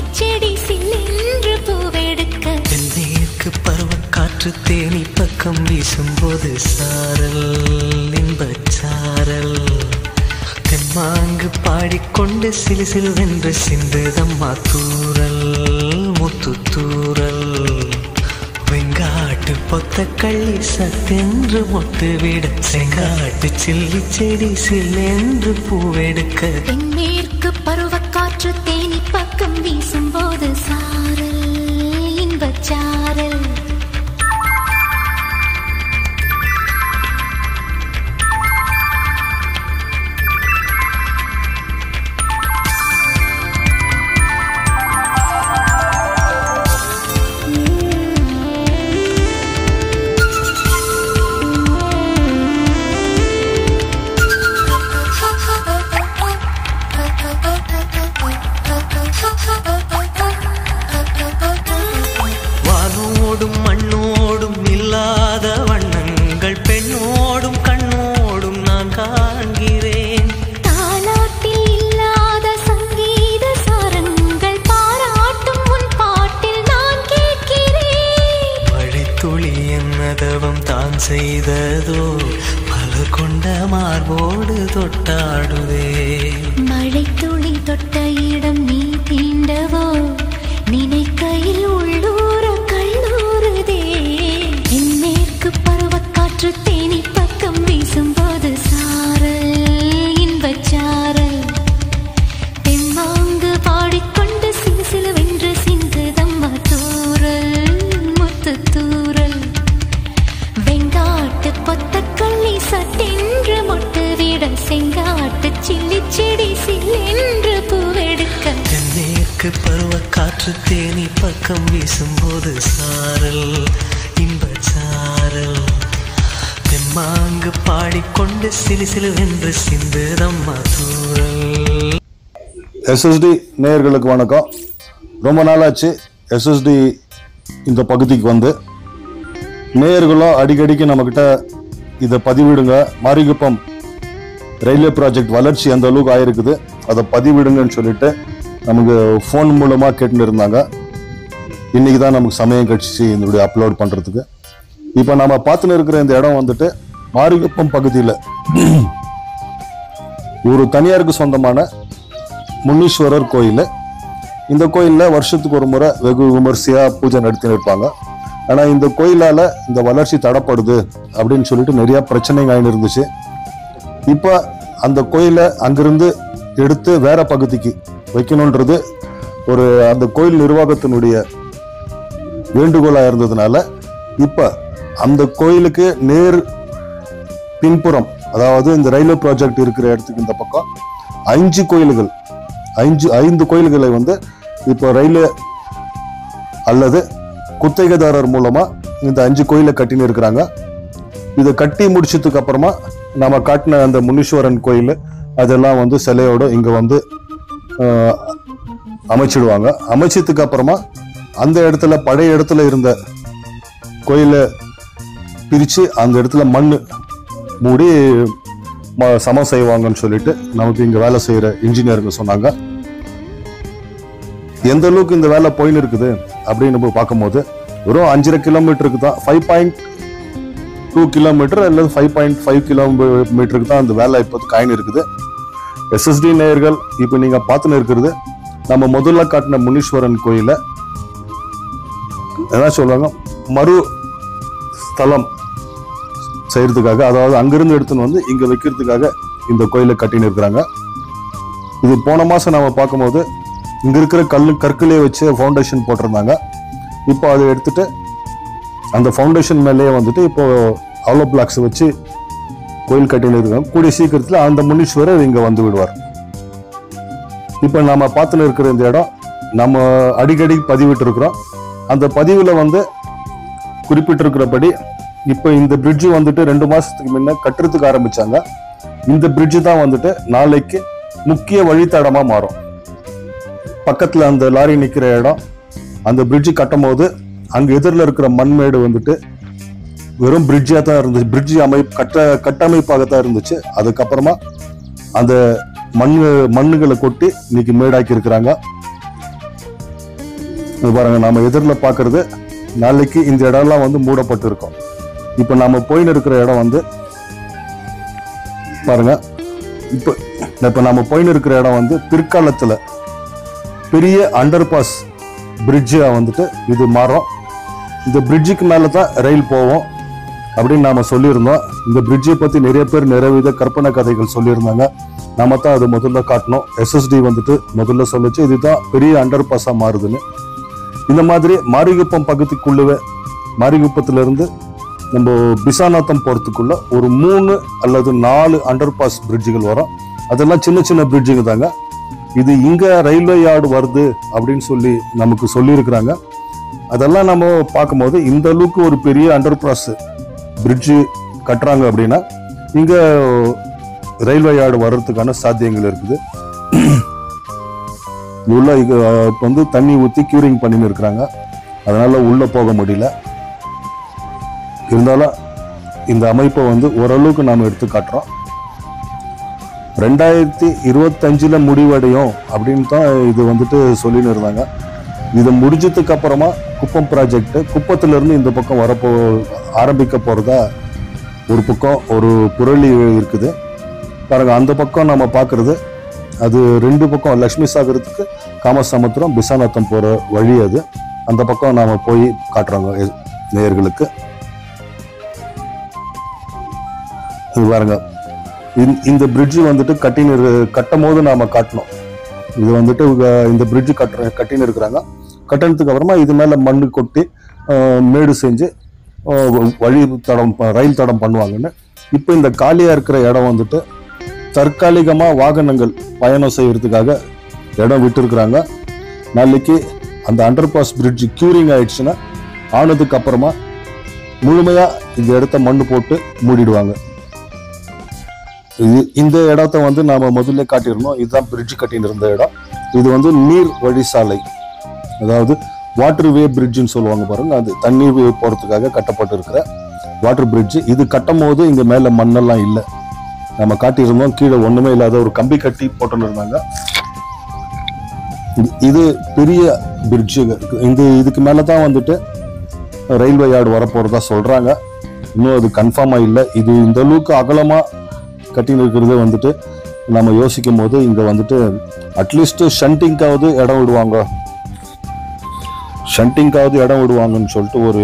செடி சில்லென்று பூவெடுக்க தென்மேற்கு பருவக்காற்று தேனி பக்கம் வீசும்போது சாரல் இன்பச்சாரல் தெம்மாங்கு பாடிக்கொண்டு சிலு சிலுவென்று சிந்துதம்மா தூரல் முத்து தூரல் வெங்காட்டு பொத்த கள்ளி சத்தென்று மொட்டு விட செங்காட்டு சில்லி செடி சில்லென்று பூவெடுக்க தென்மேற்கு பருவக்காற்று தேனி பக்கம் வீசும்போது சாரல் இன்பச்சாரல் வானோடும் மண்ணோடும் இல்லாத வண்ணங்கள் பெண்ணோடும் கண்ணோடும் நான் காண்கிறேன் தாலாட்டில் இல்லாத சங்கீத சாரங்கள் பாராட்டும் உன் பாட்டில் நான் கேட்கிறேன் மழைத்துளி என்னதவம் தான் செய்ததோ மலர் கொண்ட மார்போடு தொட்டாடுதே மழை துளி தொட்ட இடம் நீ தீண்டவோ நினைக்கையில் உள்ளூர கல்லூருதே தென்மேற்கு பருவக்காற்று தேனி பக்கம் வீசும்போது சாரல் இன்பச்சாரல் தெம்மாங்கு பாடிக்கொண்டு சிலு சிலுவென்று சிந்துதம்மா தூரல் முத்து தூரல் வெங்காட்டு பொத்தக்கள்ளி சட்டென்று மொட்டு விட செங்காட்டு சில்லி செடி சில்லென்று பூவெடுக்க தென்மேற்கு பருவக்காற்று தேனி பக்கம் வீசும்போது சாரல் இன்பச்சாரல் தெம்மாங்கு பாடிக்கொண்டு சிலு சிலுவென்று சிந்துதம்மா தூரல் எஸ்எஸ்டி நேயர்களுக்கு வணக்கம் ரொம்ப நாளாச்சு எஸ்எஸ்டி இந்த பகுதிக்கு வந்து நேயர்களும் அடிக்கடிக்கு நம்மக்கிட்ட இதை பதிவிடுங்க மாரிகுப்பம் ரயில்வே ப்ராஜெக்ட் வளர்ச்சி அந்த அளவுக்கு ஆயிருக்குது அதை பதிவிடுங்கன்னு சொல்லிட்டு நமக்கு ஃபோன் மூலமாக கேட்டுன்னு இருந்தாங்க இன்னைக்கு தான் நமக்கு சமயம் கழிச்சு இதனுடைய அப்லோட் பண்ணுறதுக்கு இப்போ நம்ம பார்த்துன்னு இருக்கிற இந்த இடம் வந்துட்டு மாரிகுப்பம் பகுதியில் ஒரு தனியாருக்கு சொந்தமான முனீஸ்வரர் கோயில் இந்த கோயிலில் வருஷத்துக்கு ஒரு முறை வெகு விமர்சையாக பூஜை நடத்தின்னு இருப்பாங்க ஆனால் இந்த கோயிலால் இந்த வளர்ச்சி தடப்படுது அப்படின்னு சொல்லிட்டு நிறைய பிரச்சனைங்க ஆயின்னு இருந்துச்சு இப்போ அந்த கோயிலை அங்கிருந்து எடுத்து வேற பகுதிக்கு வைக்கணுன்றது ஒரு அந்த கோயில் நிர்வாகத்தினுடைய வேண்டுகோளாக இருந்ததுனால இப்போ அந்த கோயிலுக்கு நேர் பின்புறம் அதாவது இந்த ரயில்வே ப்ராஜெக்ட் இருக்கிற இடத்துக்கு இந்த பக்கம் அஞ்சு கோயில்கள் அஞ்சு ஐந்து கோயில்களை வந்து இப்போ ரயில்வே அல்லது குத்தகைதாரர் மூலமா இந்த அஞ்சு கோயிலை கட்டின்னு இருக்கிறாங்க இதை கட்டி முடிச்சதுக்கு அப்புறமா நாம காட்டின அந்த முனீஸ்வரன் கோயில் அதெல்லாம் வந்து சிலையோட இங்க வந்து ஆஹ், அமைச்சிடுவாங்க அமைச்சதுக்கு அப்புறமா அந்த இடத்துல பழைய இடத்துல இருந்த கோயிலை பிரிச்சு அந்த இடத்துல மண் மூடி ம- சமம் செய்வாங்கன்னு சொல்லிட்டு நமக்கு இங்க வேலை செய்யற இன்ஜினியருங்க சொன்னாங்க எந்த அளவுக்கு இந்த வேலை போயின்னு இருக்குது அப்படின்னு நம்ம பார்க்கும்போது வெறும் அஞ்சரை கிலோமீட்டருக்கு தான் ஃபைவ் பாயிண்ட் டூ கிலோமீட்டர் அல்லது ஃபைவ் பாயிண்ட் ஃபைவ் கிலோமீட்டருக்கு தான் அந்த வேலை இப்போ காயின் இருக்குது எஸ்எஸ்டி நேயர்கள் இப்போ நீங்க பார்த்துன்னு இருக்கிறது நம்ம முதல்ல காட்டின முனீஸ்வரன் கோயிலை என்ன சொல்லுவாங்க மறு ஸ்தலம் செய்யறதுக்காக அதாவது அங்கிருந்து எடுத்துன்னு வந்து இங்க வைக்கிறதுக்காக இந்த கோயிலை கட்டின்னு இருக்கிறாங்க இது போன மாசம் நாம பார்க்கும்போது இங்க இருக்கிற கல்லு கற்களே வச்சு ஃபவுண்டேஷன் போட்டிருந்தாங்க இப்போ அதை எடுத்துட்டு அந்த ஃபவுண்டேஷன் மேலேயே வந்துட்டு இப்போ அவ்வளோ பிளாக்ஸ் வச்சு கோயில் கட்டின்னு இருக்காங்க கூடிய சீக்கிரத்தில் அந்த முனீஸ்வரர் இங்க வந்து விடுவார் இப்போ நாம பார்த்துன்னு இருக்கிற இந்த இடம் நம்ம அடிக்கடி பதிவிட்டு இருக்கிறோம் அந்த பதிவுல வந்து குறிப்பிட்டிருக்கிறபடி இப்போ இந்த பிரிட்ஜ் வந்துட்டு ரெண்டு மாசத்துக்கு முன்ன கட்டுறதுக்கு ஆரம்பிச்சாங்க இந்த பிரிட்ஜ் தான் வந்துட்டு நாளைக்கு முக்கிய வழித்தடமா மாறும் பக்கத்துல அந்த லாரி நிக்கிற இடம் அந்த பிரிட்ஜ் கட்டும் போது அங்க எதிரில் இருக்கிற மண்மேடு வந்துட்டு வெறும் பிரிட்ஜா தான் இருந்துச்சு பிரிட்ஜ் அமை கட்ட கட்டமைப்பாக தான் இருந்துச்சு அதுக்கப்புறமா அந்த மண் மண்ணுகளை கொட்டி இன்னைக்கு மேடாக்கி இருக்கிறாங்க இங்க பாருங்க நாம எதிரில் பார்க்கறது நாளைக்கு இந்த இடம்லாம் வந்து மூடப்பட்டு இருக்கும் இப்போ நாம போயின்னு இருக்கிற இடம் வந்து பாருங்க இப்போ இப்போ நம்ம போயின்னு இருக்கிற இடம் வந்து பிற்காலத்தில் பெரிய அண்டர் பாஸ் பிரிட்ஜாக வந்துட்டு இது மாறும் இந்த பிரிட்ஜுக்கு மேலே தான் ரயில் போவோம் அப்படின்னு நாம சொல்லியிருந்தோம் இந்த பிரிட்ஜை பற்றி நிறைய பேர் நிறைய வித கற்பனை கதைகள் சொல்லியிருந்தாங்க நாம தான் அது முதல்ல காட்டணும் எஸ்எஸ்டி வந்துட்டு முதல்ல சொல்லுச்சு இதுதான் பெரிய அண்டர் பாஸாக மாறுதுன்னு இந்த மாதிரி மாரிகுப்பம் பகுதிக்குள்ளவே மாரிகுப்பத்துல இருந்து நம்ம பிசாநாத்தம் போறதுக்குள்ள ஒரு மூணு அல்லது நாலு அண்டர் பாஸ் பிரிட்ஜுகள் வரும் அதெல்லாம் சின்ன சின்ன பிரிட்ஜுங்க தாங்க இது இங்க ரயில்வே யார்டு வருது அப்படின்னு சொல்லி நமக்கு சொல்லியிருக்கிறாங்க அதெல்லாம் நம்ம பார்க்கும்போது இந்த அளவுக்கு ஒரு பெரிய அண்டர் பாஸ் பிரிட்ஜு கட்டுறாங்க அப்படின்னா இங்க ரயில்வே யார்டு வர்றதுக்கான சாத்தியங்கள் இருக்குது உள்ள இது, அஹ், இப்ப வந்து தண்ணி ஊற்றி கியூரிங் பண்ணின்னு இருக்கிறாங்க அதனால உள்ள போக முடியல இருந்தாலும் இந்த அமைப்பை வந்து ஓரளவுக்கு நாம் எடுத்து காட்டுறோம் ரெண்டாயிரத்தி இருபத்தஞ்சில் முடிவடையும் அப்படின்னு தான் இது வந்துட்டு சொல்லின்னு இருந்தாங்க இது முடிஞ்சதுக்கு அப்புறமா குப்பம் ப்ராஜெக்ட் குப்பத்துல இருந்து இந்த பக்கம் வரப்போ ஆரம்பிக்க போறதா ஒரு பக்கம் ஒரு புரளி இருக்குது பாருங்க அந்த பக்கம் நம்ம பார்க்கறது அது ரெண்டு பக்கம் லக்ஷ்மி சாகரத்துக்கு காமசமுத்திரம் பிசாநாத்தம் போற வழி அது அந்த பக்கம் நாம போய் காட்டுறோங்க எ- நேயர்களுக்கு இது பாருங்க இந்த- இந்த பிரிட்ஜ் வந்துட்டு கட்டின்னு இரு- கட்டும் போது நாம காட்டணும் இது வந்துட்டு உங்க- இந்த பிரிட்ஜ் கட்டுற கட்டின்னு இருக்கிறாங்க கட்டினதுக்கு அப்புறமா இது மேல மண்ணு கொட்டி ஆஹ், மேடு செஞ்சு ஆஹ், வழி தடம் ப- ரயில் தடம் பண்ணுவாங்கன்னு இப்போ இந்த காலியா இருக்கிற இடம் வந்துட்டு தற்காலிகமா வாகனங்கள் பயணம் செய்யறதுக்காக இடம் விட்டுருக்குறாங்க நாளைக்கு அந்த அண்டர் பாஸ் பிரிட்ஜ் கியூரிங் ஆயிடுச்சுன்னா ஆனதுக்கு அப்புறமா முழுமையா இந்த இடத்த மண்ணு போட்டு மூடிடுவாங்க இது இந்த இடத்த வந்து நாம முதல்ல காட்டியிருந்தோம் இதுதான் பிரிட்ஜ் கட்டின்னு இருந்த இடம் இது வந்து நீர் வழி சாலை அதாவது வாட்டர் வே பிரிட்ஜ்னு சொல்லுவாங்க பாருங்க அது தண்ணீர் வே போறதுக்காக கட்டப்பட்டு இருக்கிற வாட்டர் பிரிட்ஜ் இது கட்டும் போது இங்க மேல மண்ணெல்லாம் இல்லை நம்ம காட்டியிருந்தோம் கீழே ஒண்ணுமே இல்லாத ஒரு கம்பி கட்டி போட்டுன்னு இருந்தாங்க இது- இது பெரிய பிரிட்ஜ் இந்த இதுக்கு மேல தான் வந்துட்டு ரயில்வே யார்டு வரப்போறதா சொல்றாங்க இன்னும் அது கன்ஃபார்மா இல்லை இது இந்த அளவுக்கு அகலமா கட்டின்னு இருக்கிறது வந்துட்டு நம்ம யோசிக்கும் போது இங்க வந்துட்டு அட்லீஸ்ட் ஷண்டிங்காவது இடம் விடுவாங்க ஷண்டிங்காவது இடம் விடுவாங்கன்னு சொல்லிட்டு ஒரு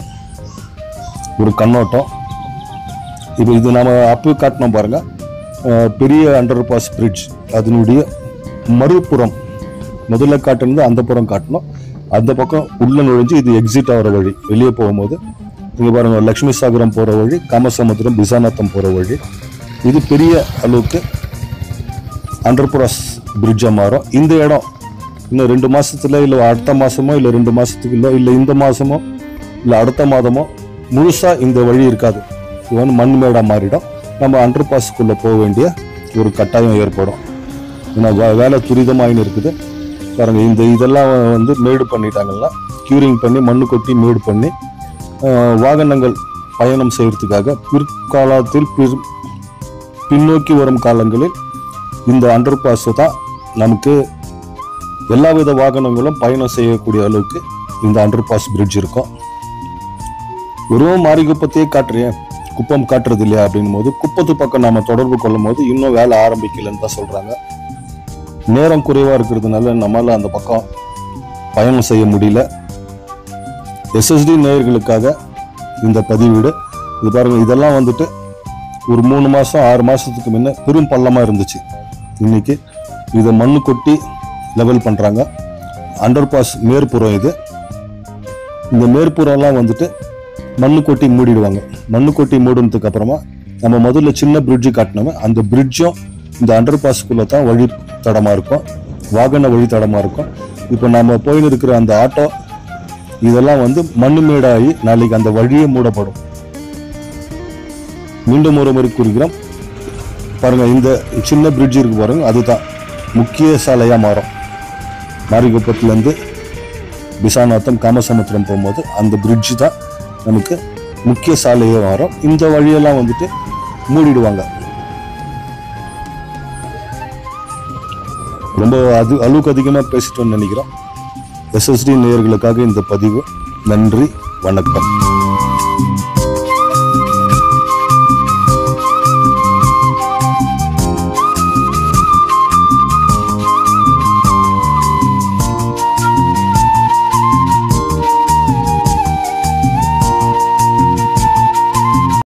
ஒரு கண்ணோட்டம் இப்போ இது நம்ம அப்போ காட்டினோம் பாருங்க அஹ் பெரிய அண்டர் பாஸ் பிரிட்ஜ் அதனுடைய மறுபுறம் முதல்ல காட்டுனது அந்த புறம் காட்டணும் அந்த பக்கம் உள்ள நுழைஞ்சு இது எக்ஸிட் ஆகிற வழி வெளியே போகும்போது இங்க பாருங்க லக்ஷ்மி சாகரம் போற வழி காமசமுத்திரம் பிசாநாத்தம் போற வழி இது பெரிய அளவுக்கு அண்டர் பாஸ் பிரிட்ஜா மாறும் இந்த இடம் இன்னும் ரெண்டு மாசத்துல இல்ல அடுத்த மாசமோ இல்ல ரெண்டு மாசத்துக்கு இல்ல இல்ல இந்த மாசமோ இல்ல அடுத்த மாதமோ முழுசா இந்த வழி இருக்காது இது வந்து மண் மேடா மாறிடும் நம்ம அண்டர் பாஸ்க்குள்ள போக வேண்டிய ஒரு கட்டாயம் ஏற்படும் ஏன்னா வே- வேலை துரிதமாயின்னு இருக்குது பாருங்க இந்த இதெல்லாம் வந்து மேடு பண்ணிட்டாங்கன்னா கியூரிங் பண்ணி மண்ணு கொட்டி மேடு பண்ணி ஆஹ், வாகனங்கள் பயணம் செய்யறதுக்காக பிற்காலத்தில் பிற் பின்னோக்கி வரும் காலங்களில் இந்த அண்டர் பாஸ் தான் நமக்கு எல்லா வித வாகனங்களும் பயணம் செய்யக்கூடிய அளவுக்கு இந்த அண்டர் பாஸ் பிரிட்ஜ் இருக்கும் வெறும் மாரிகுப்பத்தையே காட்டுறேன் குப்பம் காட்டுறது இல்லையா அப்படின்னும் போது குப்பத்து பக்கம் நாம தொடர்பு கொள்ளும் போது இன்னும் வேலை ஆரம்பிக்கலன்னு தான் சொல்றாங்க நேரம் குறைவா இருக்கிறதுனால நம்மளால அந்த பக்கம் பயணம் செய்ய முடியல எஸ்எஸ்டி நேயர்களுக்காக இந்த பதிவீடு இது பாருங்க இதெல்லாம் வந்துட்டு ஒரு மூணு மாசம் ஆறு மாசத்துக்கு முன்ன பெரும் பள்ளமா இருந்துச்சு இன்னைக்கு இதை மண்ணு கொட்டி லெவல் பண்றாங்க அண்டர் பாஸ் மேற்புறம் இது இந்த மேற்புறம்லாம் வந்துட்டு மண்ணு கொட்டி மூடிடுவாங்க மண்ணு கொட்டி மூடினதுக்கு அப்புறமா நம்ம முதல்ல சின்ன பிரிட்ஜு காட்டினோமே அந்த பிரிட்ஜும் இந்த அண்டர் பாஸ்க்குள்ள தான் வழி தடமா இருக்கும் வாகன வழி தடமா இருக்கும் இப்போ நம்ம போயின்னு இருக்கிற அந்த ஆட்டோ இதெல்லாம் வந்து மண்ணு மேடாகி நாளைக்கு அந்த வழியே மூடப்படும் மீண்டும் ஒரு முறை கூறுகிறோம் பாருங்க இந்த சின்ன பிரிட்ஜ் இருக்கு பாருங்க அதுதான் முக்கிய சாலையா மாறும் மாரிகுப்பத்துலேருந்து பிசாநாத்தம் காமசமுத்திரம் போகும்போது அந்த பிரிட்ஜ் தான் நமக்கு முக்கிய சாலையே மாறும் இந்த வழியெல்லாம் வந்துட்டு மூடிடுவாங்க ரொம்ப அது அளவுக்கு அதிகமாக பேசிட்டோம்னு நினைக்கிறோம் எஸ்எஸ்டி நேயர்களுக்காக இந்த பதிவு நன்றி வணக்கம்